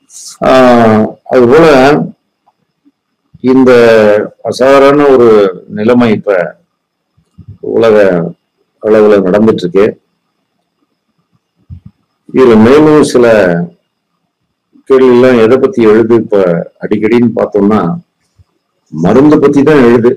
ஆஹ் அதுபோல இந்த அசாதாரண ஒரு நிலைமை இப்ப உலக அளவுல நடந்துட்டு இருக்கு இதுல மேலும் சில கேள்வியெல்லாம் எதை பத்தி எழுது இப்ப அடிக்கடின்னு பார்த்தோம்னா மருந்து பத்தி தான் எழுது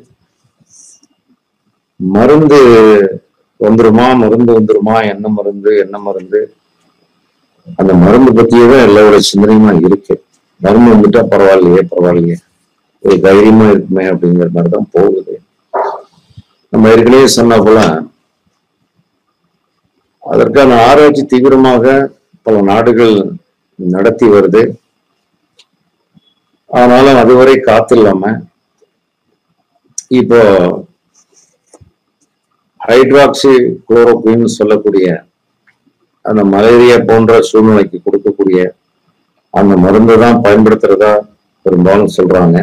மருந்து வந்துருமா மருந்து வந்துருமா என்ன மருந்து என்ன மருந்து அந்த மருந்து பத்தியே தான் எல்லாரோட சிந்தனையுமா இருக்கு மருந்து வந்துட்டா பரவாயில்லையே பரவாயில்லையே ஒரு தைரியமா இருக்குமே அப்படிங்கிற மாதிரி தான் போகுது நம்ம ஏற்கனவே சொன்ன போல அதற்கான ஆராய்ச்சி தீவிரமாக பல நாடுகள் நடத்தி வருது ஆனாலும் அதுவரை காத்தில்லாம இப்போ ஹைட்ராக்சி குளோரோக்வின் சொல்லக்கூடிய அந்த மலேரியா போன்ற சூழ்நிலைக்கு கொடுக்கக்கூடிய அந்த மருந்து தான் பயன்படுத்துறதா பெரும்பாலும் சொல்றாங்க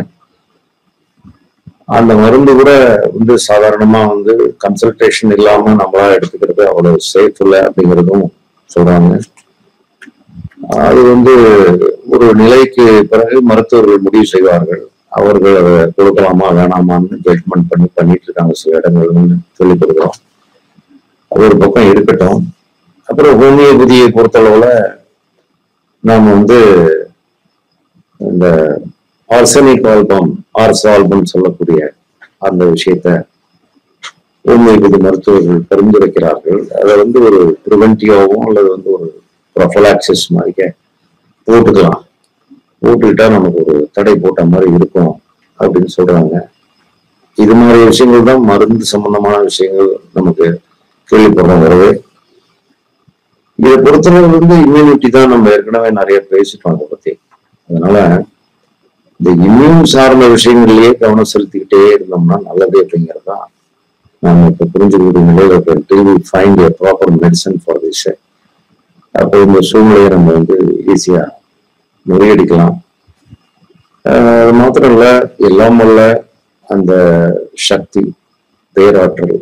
அந்த மருந்து கூட வந்து சாதாரணமா வந்து கன்சல்டேஷன் இல்லாம நம்மளா எடுத்துக்கிறது அவ்வளவு சேஃப் இல்லை அப்படிங்கிறதும் சொல்றாங்க அது வந்து ஒரு நிலைக்கு பிறகு மருத்துவர்கள் முடிவு செய்வார்கள் அவர்கள் அதை கொடுக்கலாமா வேணாமான்னு ஜட்மெண்ட் பண்ணி பண்ணிட்டு இருக்காங்க சில இடங்கள்னு சொல்லிக் கொடுக்குறோம் அது ஒரு பக்கம் இருக்கட்டும் அப்புறம் ஹோமியோபதியை பொறுத்தளவுல நாம் வந்து இந்த ஆர்சனிக் ஆல்பம் ஆர்ஸ் ஆல்பம் சொல்லக்கூடிய அந்த விஷயத்த ஹோமியோபதி மருத்துவர்கள் பரிந்துரைக்கிறார்கள் அதை வந்து ஒரு ப்ரிவென்டிவாகவும் அல்லது வந்து ஒரு ப்ரொஃபலாக்சிஸ் மாதிரி போட்டுக்கலாம் போட்டுக்கிட்டா நமக்கு ஒரு தடை போட்ட மாதிரி இருக்கும் அப்படின்னு சொல்றாங்க இது மாதிரி விஷயங்கள் தான் மருந்து சம்பந்தமான விஷயங்கள் நமக்கு கேள்விப்படுறோம் வருது இதை பொறுத்தளவு வந்து இம்யூனிட்டி தான் நம்ம ஏற்கனவே நிறைய பேசிட்டோம் அதை பத்தி அதனால இந்த இம்யூன் சார்ந்த விஷயங்கள்லயே கவனம் செலுத்திக்கிட்டே இருந்தோம்னா நல்லது அப்படிங்கிறது தான் நாம இப்ப புரிஞ்சுக்கக்கூடிய நிலையில டிவி find a proper medicine for this அப்போ இந்த சூழ்நிலையை நம்ம வந்து ஈஸியா முறியடிக்கலாம் ஆஹ் அது மாத்திரம் இல்ல எல்லாம் வல்ல அந்த சக்தி பேராற்றல்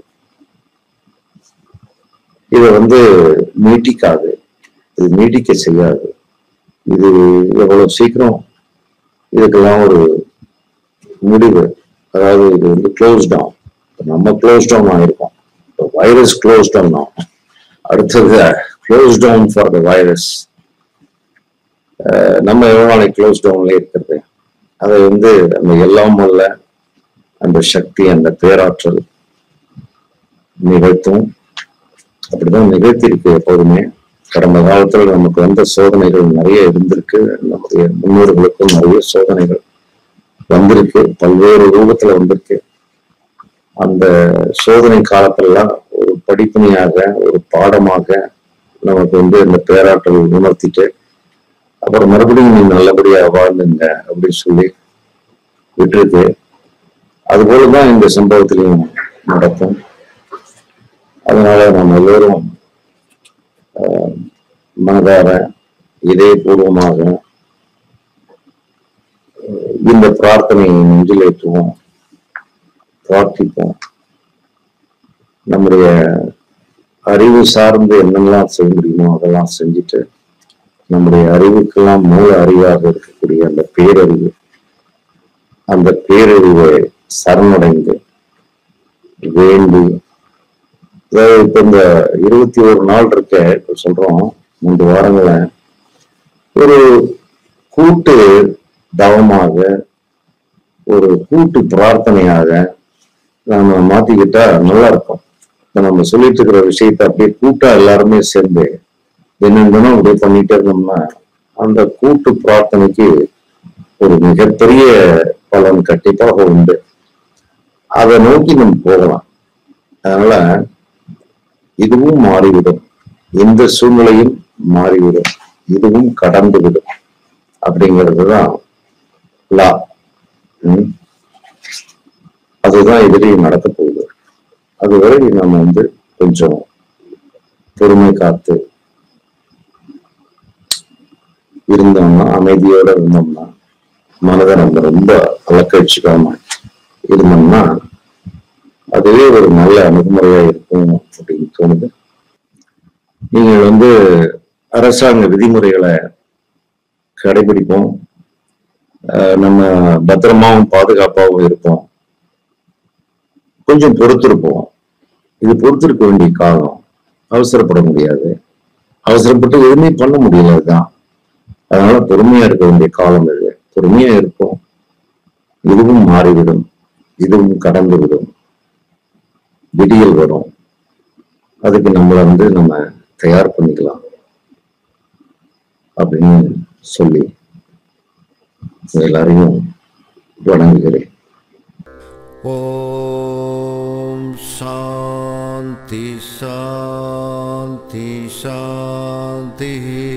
இதை வந்து நீட்டிக்காது இது நீட்டிக்க செய்யாது இது எவ்வளவு சீக்கிரம் இதுக்கெல்லாம் ஒரு முடிவு அதாவது இது வந்து க்ளோஸ் டவுன் நம்ம க்ளோஸ் டவுன் ஆயிருக்கோம் வைரஸ் க்ளோஸ் டவுன் ஆகும் அடுத்தது close down for the virus நம்ம எவ்வளோ நாளைக்கு க்ளோஸ் டவுன்ல இருக்கிறது அதை வந்து அந்த எல்லாம் வல்ல அந்த சக்தி அந்த பேராற்றல் நிகழ்த்தும் அப்படிதான் நிகழ்த்தியிருக்கு எப்போதுமே கடந்த காலத்துல நமக்கு வந்த சோதனைகள் நிறைய இருந்திருக்கு நம்முடைய முன்னோர்களுக்கும் நிறைய சோதனைகள் வந்திருக்கு பல்வேறு ரூபத்துல வந்திருக்கு அந்த சோதனை காலத்திலலாம் ஒரு படிப்பினையாக ஒரு பாடமாக நமக்கு வந்து இந்த பேராற்றல் உணர்த்திட்டு அப்புறம் மறுபடியும் நீ நல்லபடியா வாழ்ந்துங்க அப்படின்னு சொல்லி விட்டுருக்கு அது போலதான் இந்த சம்பவத்திலையும் நடக்கும் அதனால நம்ம எல்லோரும் ஆஹ், மனதார இதயபூர்வமாக ஆஹ், இந்த பிரார்த்தனையை நெஞ்சில் ஏற்றுவோம் பிரார்த்திப்போம் நம்முடைய அறிவு சார்ந்து என்னெல்லாம் செய்ய முடியுமோ அதெல்லாம் செஞ்சுட்டு நம்முடைய அறிவுக்கெல்லாம் மூல அறிவாக இருக்கக்கூடிய அந்த பேரறிவு அந்த பேரறிவை சரணடைந்து வேண்டி அதாவது இப்ப இந்த இருபத்தி ஒரு நாள் இருக்க இப்ப சொல்றோம் மூன்று வாரங்கள ஒரு கூட்டு தவமாக ஒரு கூட்டு பிரார்த்தனையாக நாம மாத்திக்கிட்டா நல்லா இருக்கும் இப்ப நம்ம சொல்லிட்டு இருக்கிற விஷயத்த அப்படியே கூட்டா எல்லாருமே சேர்ந்து தினம் அப்படியே பண்ணிட்டே இருந்தோம்னா அந்த கூட்டு பிரார்த்தனைக்கு ஒரு மிகப்பெரிய பலன் கண்டிப்பாக உண்டு அதை நோக்கி நம்ம போகலாம் அதனால இதுவும் மாறிவிடும் இந்த சூழ்நிலையும் மாறிவிடும் இதுவும் கடந்து விடும் அப்படிங்கிறது தான் லா ம். அதுதான் எதிரியும் நடக்க போகுது அதுவரை நம்ம வந்து கொஞ்சம் பொறுமை காத்து இருந்தோம்னா அமைதியோட இருந்தோம்னா மனதை நம்ம ரொம்ப அலக்கழிச்சுக்காம இருந்தோம்னா அதுவே ஒரு நல்ல அணுகுமுறையா இருக்கும் அப்படின்னு தோணுது நீங்கள் வந்து அரசாங்க விதிமுறைகளை கடைபிடிப்போம் அஹ் நம்ம பத்திரமாவும் பாதுகாப்பாகவும் இருப்போம் கொஞ்சம் பொறுத்திருப்போம் இது பொறுத்திருக்க வேண்டிய காலம் அவசரப்பட முடியாது அவசரப்பட்டு எதுவுமே பண்ண முடியல அதுதான் அதனால பொறுமையா இருக்க வேண்டிய காலம் இது பொறுமையா இருப்போம் இதுவும் மாறிவிடும் இதுவும் கடந்து விடும் விடியல் வரும் அதுக்கு நம்மளை வந்து நம்ம தயார் பண்ணிக்கலாம் அப்படின்னு சொல்லி உங்க எல்லாரையும் வணங்குகிறேன் ॐ शान्ति शान्ति शान्तिः